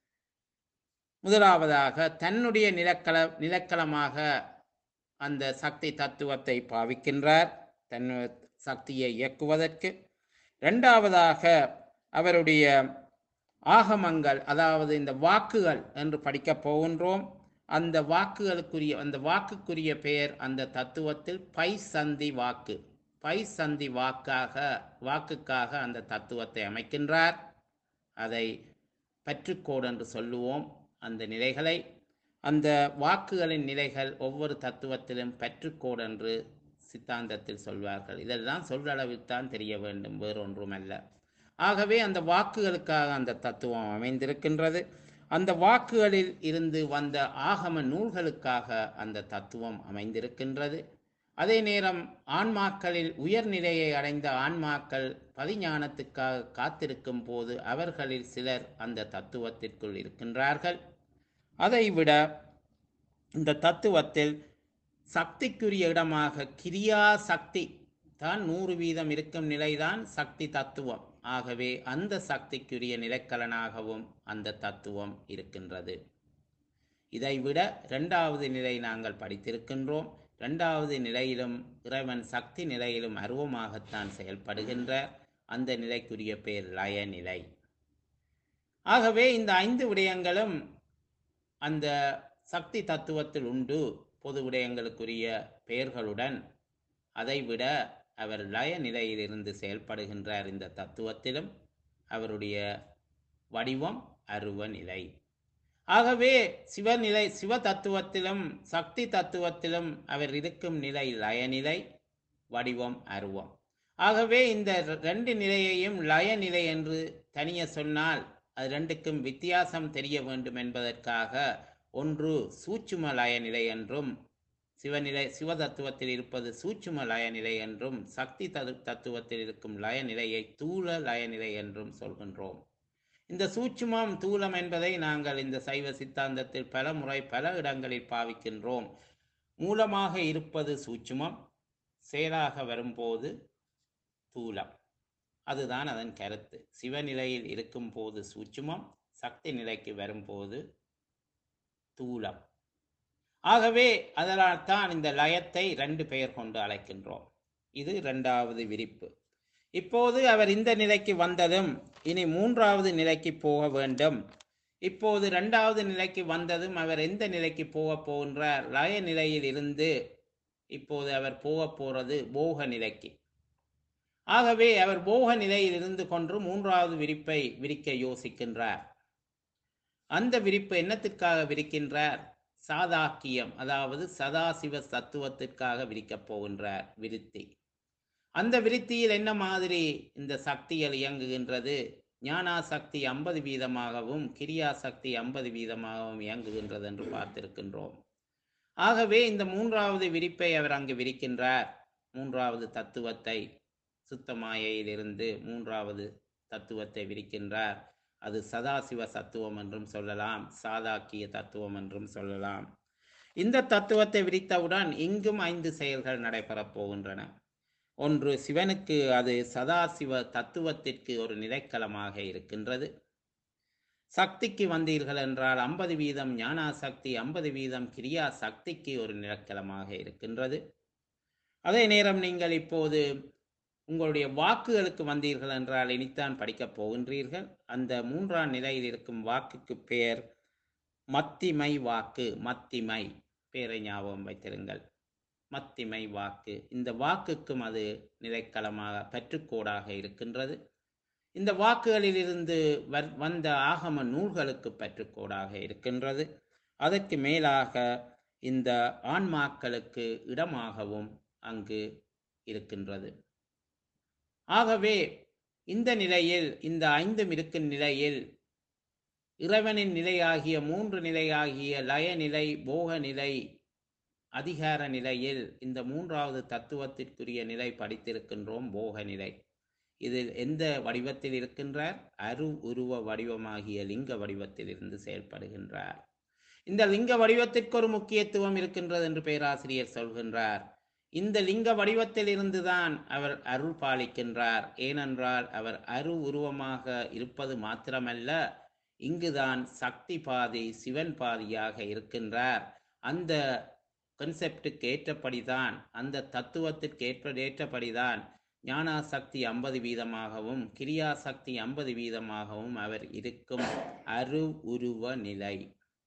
முதலாவதாக தன்னுடைய நிலக்கல நிலக்கலமாக அந்த சக்தி தத்துவத்தை பாவிக்கின்றார் தன் சக்தியை இயக்குவதற்கு இரண்டாவதாக அவருடைய ஆகமங்கள் அதாவது இந்த வாக்குகள் என்று படிக்கப் போகின்றோம் அந்த வாக்குகளுக்குரிய அந்த வாக்குக்குரிய பெயர் அந்த தத்துவத்தில் பை சந்தி வாக்கு பை சந்தி வாக்காக வாக்குக்காக அந்த தத்துவத்தை அமைக்கின்றார் அதை பற்றுக்கோடு என்று சொல்லுவோம் அந்த நிலைகளை அந்த வாக்குகளின் நிலைகள் ஒவ்வொரு தத்துவத்திலும் பற்றுக்கோடு என்று சித்தாந்தத்தில் சொல்வார்கள் இதெல்லாம் சொல்லளவில் தான் தெரிய வேண்டும் வேறொன்றுமல்ல ஆகவே அந்த வாக்குகளுக்காக அந்த தத்துவம் அமைந்திருக்கின்றது அந்த வாக்குகளில் இருந்து வந்த ஆகம நூல்களுக்காக அந்த தத்துவம் அமைந்திருக்கின்றது அதே நேரம் ஆன்மாக்களில் உயர்நிலையை அடைந்த ஆன்மாக்கள் பதிஞானத்துக்காக காத்திருக்கும் போது அவர்களில் சிலர் அந்த தத்துவத்திற்குள் இருக்கின்றார்கள் அதைவிட இந்த தத்துவத்தில் சக்திக்குரிய இடமாக கிரியா சக்தி தான் நூறு வீதம் இருக்கும் நிலைதான் சக்தி தத்துவம் ஆகவே அந்த சக்திக்குரிய நிலைக்கலனாகவும் அந்த தத்துவம் இருக்கின்றது இதைவிட இரண்டாவது நிலை நாங்கள் படித்திருக்கின்றோம் இரண்டாவது நிலையிலும் இறைவன் சக்தி நிலையிலும் அருவமாகத்தான் செயல்படுகின்றார் அந்த நிலைக்குரிய பெயர் லய நிலை ஆகவே இந்த ஐந்து விடயங்களும் அந்த சக்தி தத்துவத்தில் உண்டு பொது விடயங்களுக்குரிய பெயர்களுடன் அதைவிட அவர் லய நிலையிலிருந்து செயல்படுகின்றார் இந்த தத்துவத்திலும் அவருடைய வடிவம் அருவ நிலை ஆகவே சிவநிலை சிவ தத்துவத்திலும் சக்தி தத்துவத்திலும் அவர் இருக்கும் நிலை லயநிலை வடிவம் அருவம் ஆகவே இந்த ரெண்டு நிலையையும் லய நிலை என்று தனிய சொன்னால் அது ரெண்டுக்கும் வித்தியாசம் தெரிய வேண்டும் என்பதற்காக ஒன்று சூட்சும லய நிலை என்றும் சிவநிலை சிவ தத்துவத்தில் இருப்பது சூட்சும லயநிலை என்றும் சக்தி தது தத்துவத்தில் இருக்கும் லயநிலையை தூள லயநிலை என்றும் சொல்கின்றோம் இந்த சூட்சுமம் தூலம் என்பதை நாங்கள் இந்த சைவ சித்தாந்தத்தில் பல முறை பல இடங்களில் பாவிக்கின்றோம் மூலமாக இருப்பது சூட்சுமம் செயலாக வரும்போது தூலம் அதுதான் அதன் கருத்து சிவநிலையில் இருக்கும் போது சூட்சுமம் சக்தி நிலைக்கு வரும்போது தூலம் ஆகவே அதனால் தான் இந்த லயத்தை ரெண்டு பெயர் கொண்டு அழைக்கின்றோம் இது இரண்டாவது விரிப்பு இப்போது அவர் இந்த நிலைக்கு வந்ததும் இனி மூன்றாவது நிலைக்கு போக வேண்டும் இப்போது இரண்டாவது நிலைக்கு வந்ததும் அவர் எந்த நிலைக்கு போக போகின்றார் லய நிலையில் இருந்து இப்போது அவர் போக போறது போக நிலைக்கு ஆகவே அவர் போக நிலையில் இருந்து கொண்டு மூன்றாவது விரிப்பை விரிக்க யோசிக்கின்றார் அந்த விரிப்பு என்னத்திற்காக விரிக்கின்றார் சாதாக்கியம் அதாவது சதாசிவ தத்துவத்திற்காக விரிக்கப் போகின்றார் விருத்தி அந்த விருத்தியில் என்ன மாதிரி இந்த சக்திகள் இயங்குகின்றது ஞானா சக்தி ஐம்பது வீதமாகவும் கிரியா சக்தி ஐம்பது வீதமாகவும் இயங்குகின்றது என்று பார்த்திருக்கின்றோம் ஆகவே இந்த மூன்றாவது விரிப்பை அவர் அங்கு விரிக்கின்றார் மூன்றாவது தத்துவத்தை சுத்தமாயிலிருந்து மூன்றாவது தத்துவத்தை விரிக்கின்றார் அது சதாசிவ தத்துவம் என்றும் சொல்லலாம் சாதாக்கிய தத்துவம் என்றும் சொல்லலாம் இந்த தத்துவத்தை விரித்தவுடன் இங்கும் ஐந்து செயல்கள் நடைபெறப் போகின்றன ஒன்று சிவனுக்கு அது சதாசிவ தத்துவத்திற்கு ஒரு நிலைக்களமாக இருக்கின்றது சக்திக்கு வந்தீர்கள் என்றால் ஐம்பது வீதம் ஞானா சக்தி ஐம்பது வீதம் கிரியா சக்திக்கு ஒரு நிலக்களமாக இருக்கின்றது அதே நேரம் நீங்கள் இப்போது உங்களுடைய வாக்குகளுக்கு வந்தீர்கள் என்றால் இனித்தான் படிக்கப் போகின்றீர்கள் அந்த மூன்றாம் நிலையில் இருக்கும் வாக்குக்கு பெயர் மத்திமை வாக்கு மத்திமை பேரை ஞாபகம் வைத்திருங்கள் மத்திமை வாக்கு இந்த வாக்குக்கும் அது நிலைக்களமாக பற்றுக்கோடாக இருக்கின்றது இந்த வாக்குகளிலிருந்து வர்- வந்த ஆகம நூல்களுக்கு பற்றுக்கோடாக இருக்கின்றது அதற்கு மேலாக இந்த ஆன்மாக்களுக்கு இடமாகவும் அங்கு இருக்கின்றது ஆகவே இந்த நிலையில் இந்த ஐந்தும் இருக்கும் நிலையில் இறைவனின் நிலையாகிய மூன்று நிலையாகிய லயநிலை போக நிலை அதிகார நிலையில் இந்த மூன்றாவது தத்துவத்திற்குரிய நிலை படித்திருக்கின்றோம் போக நிலை இதில் எந்த வடிவத்தில் இருக்கின்றார் அரு உருவ வடிவமாகிய லிங்க வடிவத்தில் இருந்து செயல்படுகின்றார் இந்த லிங்க வடிவத்திற்கு ஒரு முக்கியத்துவம் இருக்கின்றது என்று பேராசிரியர் சொல்கின்றார் இந்த லிங்க வடிவத்தில் இருந்துதான் அவர் அருள் பாலிக்கின்றார் ஏனென்றால் அவர் அரு உருவமாக இருப்பது மாத்திரமல்ல இங்குதான் சக்தி பாதி சிவன் பாதியாக இருக்கின்றார் அந்த கன்செப்டுக்கு ஏற்றபடிதான் அந்த தத்துவத்திற்கு ஏற்ற ஏற்றபடிதான் ஞானா சக்தி ஐம்பது வீதமாகவும் கிரியா சக்தி ஐம்பது வீதமாகவும் அவர் இருக்கும் அரு உருவ நிலை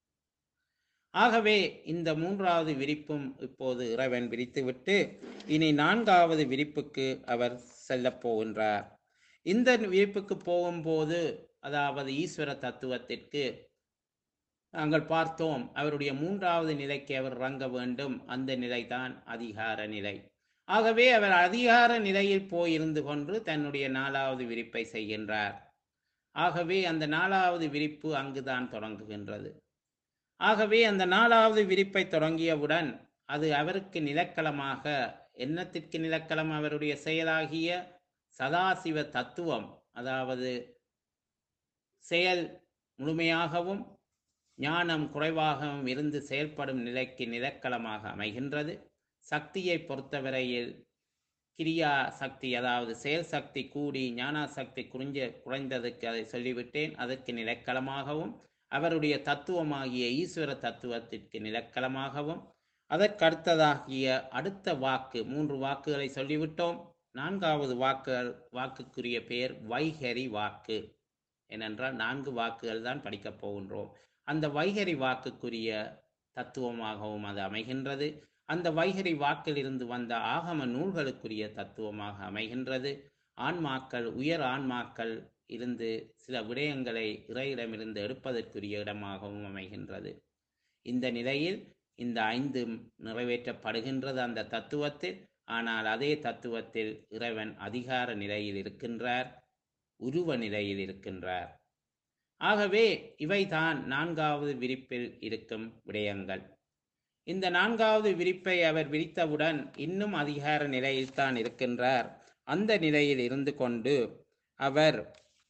ஆகவே இந்த மூன்றாவது விரிப்பும் இப்போது இறைவன் விரித்துவிட்டு இனி நான்காவது விரிப்புக்கு அவர் செல்லப் போகின்றார் இந்த விரிப்புக்கு போகும்போது அதாவது ஈஸ்வர தத்துவத்திற்கு நாங்கள் பார்த்தோம் அவருடைய மூன்றாவது நிலைக்கு அவர் இறங்க வேண்டும் அந்த நிலைதான் அதிகார நிலை ஆகவே அவர் அதிகார நிலையில் போயிருந்து கொண்டு தன்னுடைய நாலாவது விரிப்பை செய்கின்றார் ஆகவே அந்த நாலாவது விரிப்பு அங்குதான் தொடங்குகின்றது ஆகவே அந்த நாலாவது விரிப்பை தொடங்கியவுடன் அது அவருக்கு நிலக்களமாக என்னத்திற்கு நிலக்களம் அவருடைய செயலாகிய சதாசிவ தத்துவம் அதாவது செயல் முழுமையாகவும் ஞானம் குறைவாகவும் இருந்து செயல்படும் நிலைக்கு நிலக்களமாக அமைகின்றது சக்தியை பொறுத்தவரையில் கிரியா சக்தி அதாவது செயல் சக்தி கூடி ஞானா சக்தி குறிஞ்ச குறைந்ததுக்கு அதை சொல்லிவிட்டேன் அதற்கு நிலக்களமாகவும் அவருடைய தத்துவமாகிய ஈஸ்வர தத்துவத்திற்கு நிலக்களமாகவும் அதற்கடுத்ததாகிய அடுத்த வாக்கு மூன்று வாக்குகளை சொல்லிவிட்டோம் நான்காவது வாக்குகள் வாக்குக்குரிய பெயர் வைகரி வாக்கு ஏனென்றால் நான்கு வாக்குகள் தான் படிக்கப் போகின்றோம் அந்த வைகரி வாக்குக்குரிய தத்துவமாகவும் அது அமைகின்றது அந்த வைகரி வாக்கிலிருந்து வந்த ஆகம நூல்களுக்குரிய தத்துவமாக அமைகின்றது ஆன்மாக்கள் உயர் ஆன்மாக்கள் இருந்து சில விடயங்களை இறையிடமிருந்து எடுப்பதற்குரிய இடமாகவும் அமைகின்றது இந்த நிலையில் இந்த ஐந்து நிறைவேற்றப்படுகின்றது அந்த தத்துவத்தில் ஆனால் அதே தத்துவத்தில் இறைவன் அதிகார நிலையில் இருக்கின்றார் உருவ நிலையில் இருக்கின்றார் ஆகவே இவைதான் நான்காவது விரிப்பில் இருக்கும் விடயங்கள் இந்த நான்காவது விரிப்பை அவர் விரித்தவுடன் இன்னும் அதிகார நிலையில்தான் இருக்கின்றார் அந்த நிலையில் இருந்து கொண்டு அவர்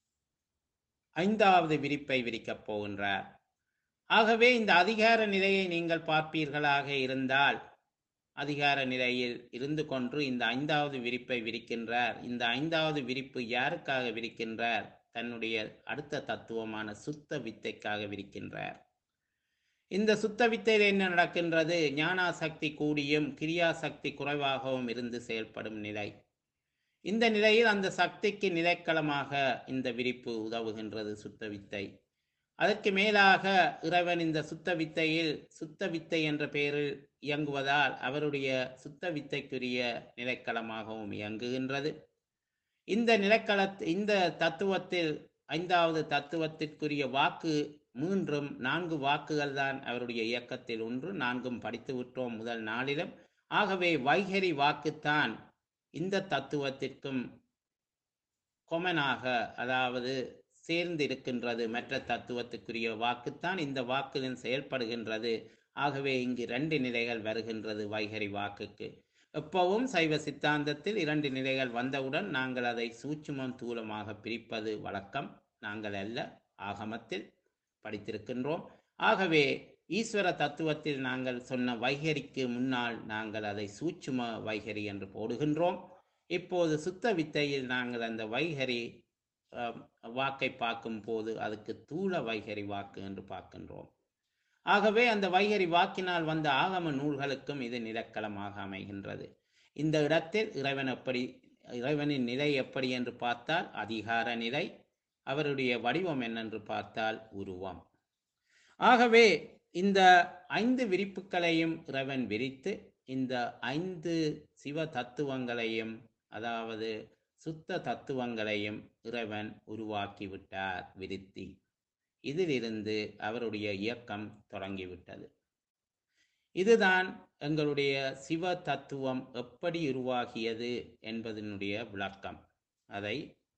ஐந்தாவது விரிப்பை விரிக்கப் போகின்றார் ஆகவே இந்த அதிகார நிலையை நீங்கள் பார்ப்பீர்களாக இருந்தால் அதிகார நிலையில் இருந்து கொண்டு இந்த ஐந்தாவது விரிப்பை விரிக்கின்றார் இந்த ஐந்தாவது விரிப்பு யாருக்காக விரிக்கின்றார் தன்னுடைய அடுத்த தத்துவமான சுத்த வித்தைக்காக விரிக்கின்றார் இந்த சுத்த வித்தையில் என்ன நடக்கின்றது ஞானாசக்தி கூடியும் கிரியாசக்தி குறைவாகவும் இருந்து செயல்படும் நிலை இந்த நிலையில் அந்த சக்திக்கு நிலைக்களமாக இந்த விரிப்பு உதவுகின்றது சுத்த வித்தை அதற்கு மேலாக இறைவன் இந்த சுத்த வித்தையில் சுத்த வித்தை என்ற பெயரில் இயங்குவதால் அவருடைய சுத்த வித்தைக்குரிய நிலைக்களமாகவும் இயங்குகின்றது இந்த நிலைக்கள இந்த தத்துவத்தில் ஐந்தாவது தத்துவத்திற்குரிய வாக்கு மூன்றும் நான்கு வாக்குகள் தான் அவருடைய இயக்கத்தில் ஒன்று நான்கும் படித்து விட்டோம் முதல் நாளிலும் ஆகவே வைகரி வாக்குத்தான் இந்த தத்துவத்திற்கும் கொமனாக அதாவது சேர்ந்து இருக்கின்றது மற்ற தத்துவத்துக்குரிய வாக்குத்தான் இந்த வாக்குடன் செயல்படுகின்றது ஆகவே இங்கு இரண்டு நிலைகள் வருகின்றது வைகரி வாக்குக்கு எப்பவும் சைவ சித்தாந்தத்தில் இரண்டு நிலைகள் வந்தவுடன் நாங்கள் அதை சூட்சுமம் தூலமாக பிரிப்பது வழக்கம் நாங்கள் அல்ல ஆகமத்தில் படித்திருக்கின்றோம் ஆகவே ஈஸ்வர தத்துவத்தில் நாங்கள் சொன்ன வைகரிக்கு முன்னால் நாங்கள் அதை சூட்சும வைகரி என்று போடுகின்றோம் இப்போது சுத்த வித்தையில் நாங்கள் அந்த வைகரி அஹ், வாக்கை பார்க்கும் போது அதுக்கு தூள வைகரி வாக்கு என்று பார்க்கின்றோம் ஆகவே அந்த வைகரி வாக்கினால் வந்த ஆகம நூல்களுக்கும் இது நிலக்களமாக அமைகின்றது இந்த இடத்தில் இறைவன் எப்படி இறைவனின் நிலை எப்படி என்று பார்த்தால் அதிகார நிலை அவருடைய வடிவம் என்னென்று பார்த்தால் உருவம் ஆகவே இந்த ஐந்து விரிப்புகளையும் இறைவன் விரித்து இந்த ஐந்து சிவ தத்துவங்களையும் அதாவது சுத்த தத்துவங்களையும் இறைவன் உருவாக்கிவிட்டார் விருத்தி இதிலிருந்து அவருடைய இயக்கம் தொடங்கிவிட்டது இதுதான் எங்களுடைய சிவ தத்துவம் எப்படி உருவாகியது என்பதனுடைய விளக்கம் அதை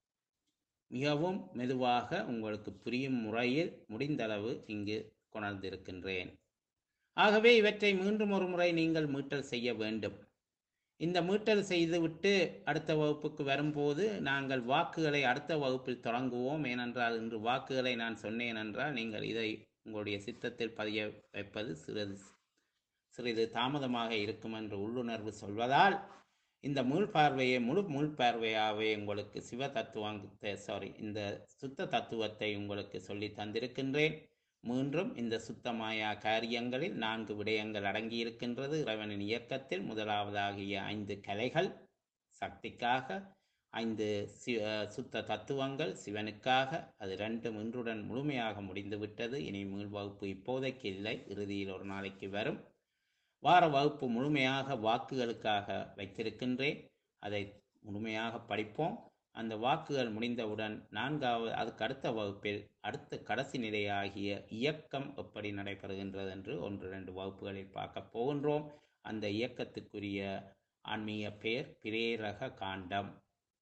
மிகவும் மெதுவாக உங்களுக்கு புரியும் முறையில் முடிந்தளவு இங்கு கொணர்ந்திருக்கின்றேன் ஆகவே இவற்றை மீண்டும் ஒரு முறை நீங்கள் மீட்டல் செய்ய வேண்டும் இந்த மீட்டல் செய்துவிட்டு அடுத்த வகுப்புக்கு வரும்போது நாங்கள் வாக்குகளை அடுத்த வகுப்பில் தொடங்குவோம் ஏனென்றால் இன்று வாக்குகளை நான் சொன்னேன் என்றால் நீங்கள் இதை உங்களுடைய சித்தத்தில் பதிய வைப்பது சிறிது சிறிது தாமதமாக இருக்கும் என்று உள்ளுணர்வு சொல்வதால் இந்த முள் பார்வையை முழு முள் பார்வையாகவே உங்களுக்கு சிவ தத்துவத்தை சாரி இந்த சுத்த தத்துவத்தை உங்களுக்கு சொல்லி தந்திருக்கின்றேன் மீண்டும் இந்த சுத்தமாயா காரியங்களில் நான்கு விடயங்கள் அடங்கியிருக்கின்றது இறைவனின் இயக்கத்தில் முதலாவதாகிய ஐந்து கலைகள் சக்திக்காக ஐந்து சி அஹ் சுத்த தத்துவங்கள் சிவனுக்காக அது ரெண்டும் இன்றுடன் முழுமையாக முடிந்துவிட்டது இனி மீள் வகுப்பு இப்போதைக்கு இல்லை இறுதியில் ஒரு நாளைக்கு வரும் வார வகுப்பு முழுமையாக வாக்குகளுக்காக வைத்திருக்கின்றேன் அதை முழுமையாக படிப்போம் அந்த வாக்குகள் முடிந்தவுடன் நான்காவது அதுக்கு அடுத்த வகுப்பில் அடுத்த கடைசி நிலையாகிய இயக்கம் எப்படி நடைபெறுகின்றது என்று ஒன்று ரெண்டு வகுப்புகளில் பார்க்க போகின்றோம் அந்த இயக்கத்துக்குரிய ஆன்மீக பெயர் பிரேரக காண்டம்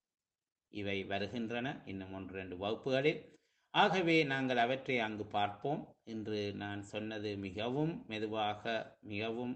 இவை வருகின்றன இன்னும் ஒன்று ரெண்டு வகுப்புகளில் ஆகவே நாங்கள் அவற்றை அங்கு பார்ப்போம் இன்று நான் சொன்னது மிகவும் மெதுவாக மிகவும்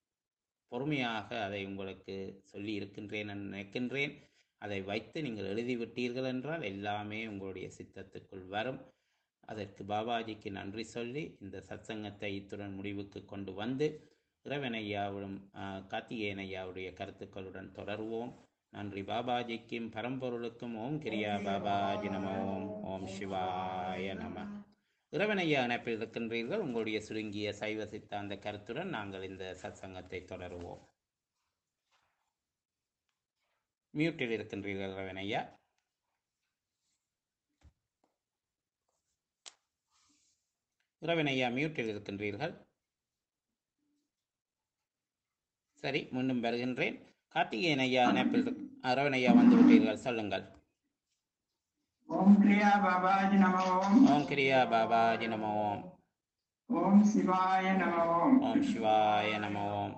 பொறுமையாக அதை உங்களுக்கு சொல்லி இருக்கின்றேன் என்று நினைக்கின்றேன் அதை வைத்து நீங்கள் எழுதிவிட்டீர்கள் என்றால் எல்லாமே உங்களுடைய சித்தத்துக்குள் வரும் அதற்கு பாபாஜிக்கு நன்றி சொல்லி இந்த சத்சங்கத்தை இத்துடன் முடிவுக்கு கொண்டு வந்து இறைவனையாவுடன் கார்த்திகேயன் ஐயாவுடைய கருத்துக்களுடன் தொடருவோம் நன்றி பாபாஜிக்கும் பரம்பொருளுக்கும் ஓம் கிரியா பாபாஜி நம ஓம் ஓம் சிவாய நம இறைவனையா இணைப்பில் இருக்கின்றீர்கள் உங்களுடைய சுருங்கிய சைவ சித்தாந்த கருத்துடன் நாங்கள் இந்த சத்சங்கத்தை தொடருவோம் மியூட்டில் இருக்கின்றீர்கள் இறைவனையா இறைவனையா மியூட்டில் இருக்கின்றீர்கள் சரி மீண்டும் வருகின்றேன் கார்த்திகேயன் ஐயா இணைப்பில் இருக்- அரவண் ஐயா வந்து விட்டீர்கள் சொல்லுங்கள் ஓம் கிரியா பாபாஜி நம ஓம் ஓம் கிரியா பாபாஜி நம ஓம் ஓம் சிவாய நம ஓம் ஓம் சிவாய நம ஓம்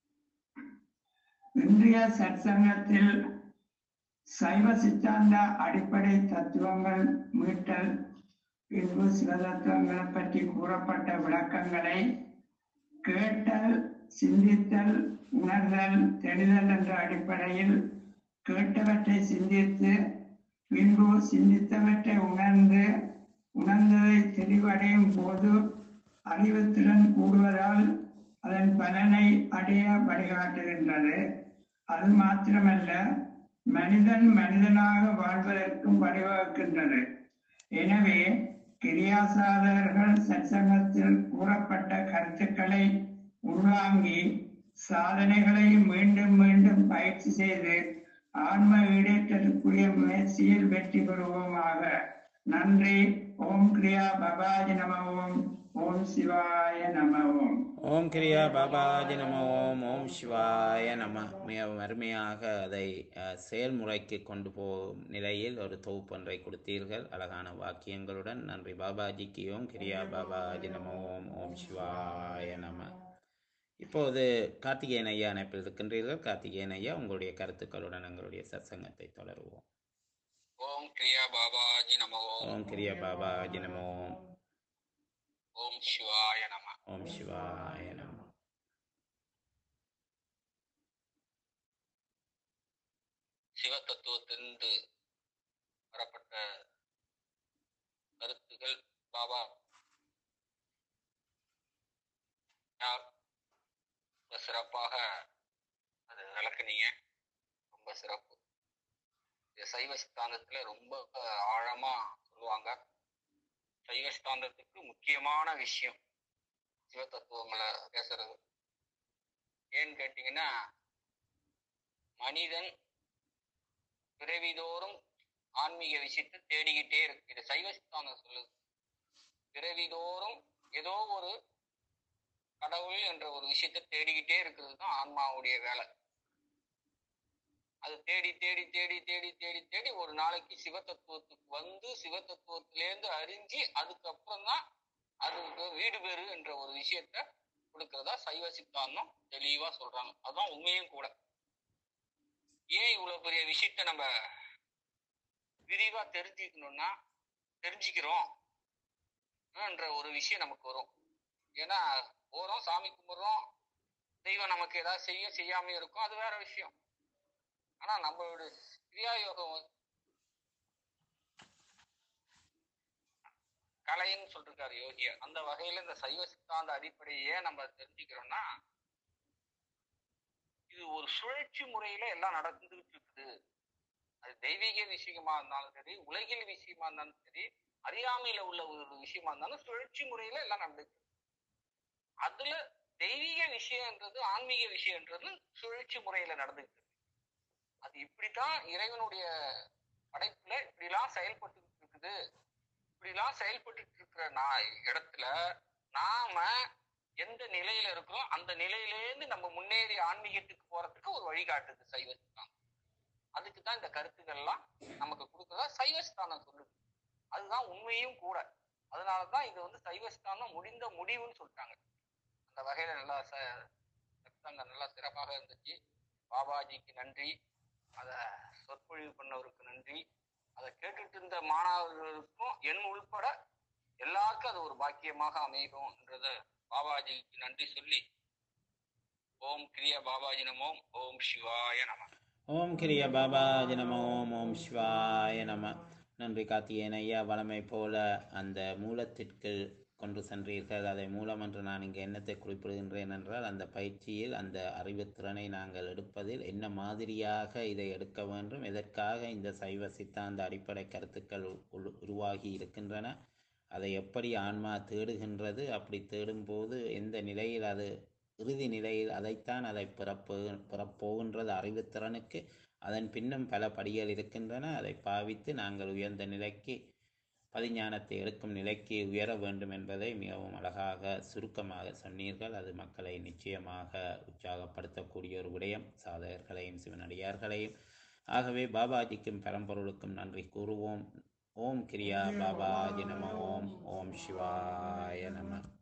இன்றைய சற்சங்கத்தில் சைவ சித்தாந்த அடிப்படை தத்துவங்கள் மீட்டல் பின்பு சிவதத்துவங்களை பற்றி கூறப்பட்ட விளக்கங்களை கேட்டல் சிந்தித்தல் உணர்தல் தெளிதல் என்ற அடிப்படையில் கேட்டவற்றை சிந்தித்து பின்பு சிந்தித்தவற்றை உணர்ந்து உணர்ந்ததை தெளிவடையும் போது அறிவுத்திறன் கூடுவதால் அதன் பலனை அடைய வழிகாட்டுகின்றது அது மாத்திரமல்ல மனிதன் மனிதனாக வாழ்வதற்கும் வழிவகுக்கின்றது எனவே கிரியாசாதகர்கள் சற்சங்கத்தில் கூறப்பட்ட கருத்துக்களை உள்வாங்கி சாதனைகளை மீண்டும் மீண்டும் பயிற்சி செய்து ஆன்ம ஈடேற்றத்துக்குரிய முயற்சியில் வெற்றி பெறுவோமாக நன்றி ஓம் கிரியா பபாஜி நம ஓம் ஓம் சிவாய நம ஓம் ஓம் கிரியா பாபாஜி நம ஓம் ஓம் சிவாய நம மிகவும் அருமையாக அதை அஹ், செயல்முறைக்கு கொண்டு போகும் நிலையில் ஒரு தொகுப்பொன்றை கொடுத்தீர்கள் அழகான வாக்கியங்களுடன் நன்றி பாபாஜிக்கு ஓம் கிரியா பாபாஜி நம ஓம் ஓம் சிவாய நம இப்போது கார்த்திகேயன் ஐயா அணைப்பில் இருக்கின்றீர்கள் கார்த்திகேயன் ஐயா உங்களுடைய கருத்துக்களுடன் எங்களுடைய சத்சங்கத்தை தொடருவோம் ஓம் கிரியா பாபாஜி நமோ ஓம் கிரியா பாபாஜி நம ஓம் ஓம் சிவாய நம ஓம் சிவாய நம சிவ தத்துவத்திலிருந்து வரப்பட்ட கருத்துகள் பாபா யார் ரொம்ப சிறப்பாக அது விளக்குனீங்க ரொம்ப சிறப்பு இது சைவ சித்தாந்தத்துல ரொம்ப ஆழமா சொல்லுவாங்க சைவ சித்தாந்தத்துக்கு முக்கியமான விஷயம் சிவ தத்துவங்களை பேசுறது ஏன்னு கேட்டீங்கன்னா மனிதன் பிறவிதோறும் ஆன்மீக விஷயத்தை தேடிக்கிட்டே இருக்கு இது சைவ சித்தாந்தம் சொல்லுது பிறவிதோறும் ஏதோ ஒரு கடவுள் என்ற ஒரு விஷயத்தை தேடிக்கிட்டே இருக்கிறது தான் ஆன்மாவுடைய வேலை அது தேடி தேடி தேடி தேடி தேடி தேடி ஒரு நாளைக்கு சிவ தத்துவத்துக்கு வந்து சிவ தத்துவத்திலேருந்து அறிஞ்சு அதுக்கப்புறம் தான் அதுக்கு வீடு பேரு என்ற ஒரு விஷயத்த கொடுக்கறதா சைவ சித்தாந்தம் தெளிவா சொல்றாங்க அதுதான் உண்மையும் கூட ஏன் இவ்வளவு பெரிய விஷயத்த நம்ம விரிவா தெரிஞ்சுக்கணும்னா தெரிஞ்சுக்கிறோம் என்ற ஒரு விஷயம் நமக்கு வரும் ஏன்னா போறோம் சாமி கும்பிடுறோம் தெய்வம் நமக்கு ஏதாவது செய்ய செய்யாம இருக்கும் அது வேற விஷயம் ஆனா நம்மளோட கிரியா யோகம் வந்து கலைன்னு சொல்லிருக்காரு யோகியர் அந்த வகையில இந்த சைவ சித்தாந்த அடிப்படையே நம்ம தெரிஞ்சுக்கிறோம்னா இது ஒரு சுழற்சி முறையில எல்லாம் நடந்துகிட்டு இருக்குது அது தெய்வீக விஷயமா இருந்தாலும் சரி உலகில் விஷயமா இருந்தாலும் சரி அறியாமையில உள்ள ஒரு விஷயமா இருந்தாலும் சுழற்சி முறையில எல்லாம் நடந்துச்சு அதுல தெய்வீக விஷயம்ன்றது ஆன்மீக விஷயம்ன்றது சுழற்சி முறையில நடந்துகிட்டு இருக்கு அது இப்படித்தான் இறைவனுடைய படைப்புல இப்படிலாம் செயல்பட்டு இருக்குது இப்படிலாம் செயல்பட்டு இருக்கிற நான் இடத்துல நாம எந்த நிலையில இருக்கிறோம் அந்த நிலையிலேருந்து நம்ம முன்னேறி ஆன்மீகத்துக்கு போறதுக்கு ஒரு வழிகாட்டுது சைவ சித்தாந்தம் அதுக்கு தான் இந்த கருத்துக்கள்லாம் நமக்கு கொடுக்கறதா சைவ சித்தாந்தம் சொல்லுது அதுதான் உண்மையும் கூட அதனாலதான் இது வந்து சைவ சித்தாந்தம் முடிந்த முடிவுன்னு சொல்லிட்டாங்க அந்த வகையில நல்லா ச சத்சங்கம் நல்லா சிறப்பாக இருந்துச்சு பாபாஜிக்கு நன்றி அத சொற்பொழிவு பண்ணவருக்கு நன்றி அதை கேட்டுட்டு இருந்த மாணவர்களுக்கும் என் உள்பட எல்லாருக்கும் அது ஒரு பாக்கியமாக அமையும்ன்றத பாபாஜிக்கு நன்றி சொல்லி ஓம் கிரிய பாபாஜி நமோம் ஓம் சிவாய நம ஓம் கிரிய பாபாஜி நம ஓம் ஓம் சிவாய நம நன்றி கார்த்திகேயன் ஐயா வளமை போல அந்த மூலத்திற்கு கொண்டு சென்றீர்கள் அதை மூலம் என்று நான் இங்கே என்னத்தை குறிப்பிடுகின்றேன் என்றால் அந்த பயிற்சியில் அந்த அறிவுத்திறனை நாங்கள் எடுப்பதில் என்ன மாதிரியாக இதை எடுக்க வேண்டும் எதற்காக இந்த சைவ சித்தாந்த அடிப்படை கருத்துக்கள் உரு- உருவாகி இருக்கின்றன அதை எப்படி ஆன்மா தேடுகின்றது அப்படி தேடும்போது எந்த நிலையில் அது இறுதி நிலையில் அதைத்தான் அதை பிறப்பு பிறப்போகின்றது அறிவுத்திறனுக்கு அதன் பின்னும் பல படிகள் இருக்கின்றன அதை பாவித்து நாங்கள் உயர்ந்த நிலைக்கு பதிஞானத்தை எடுக்கும் நிலைக்கு உயர வேண்டும் என்பதை மிகவும் அழகாக சுருக்கமாக சொன்னீர்கள் அது மக்களை நிச்சயமாக உற்சாகப்படுத்தக்கூடிய ஒரு விடயம் சாதகர்களையும் சிவனடியார்களையும் ஆகவே பாபாஜிக்கும் பரம்பொருளுக்கும் நன்றி கூறுவோம் ஓம் கிரியா பாபாஜி நம ஓம் ஓம் சிவாய நம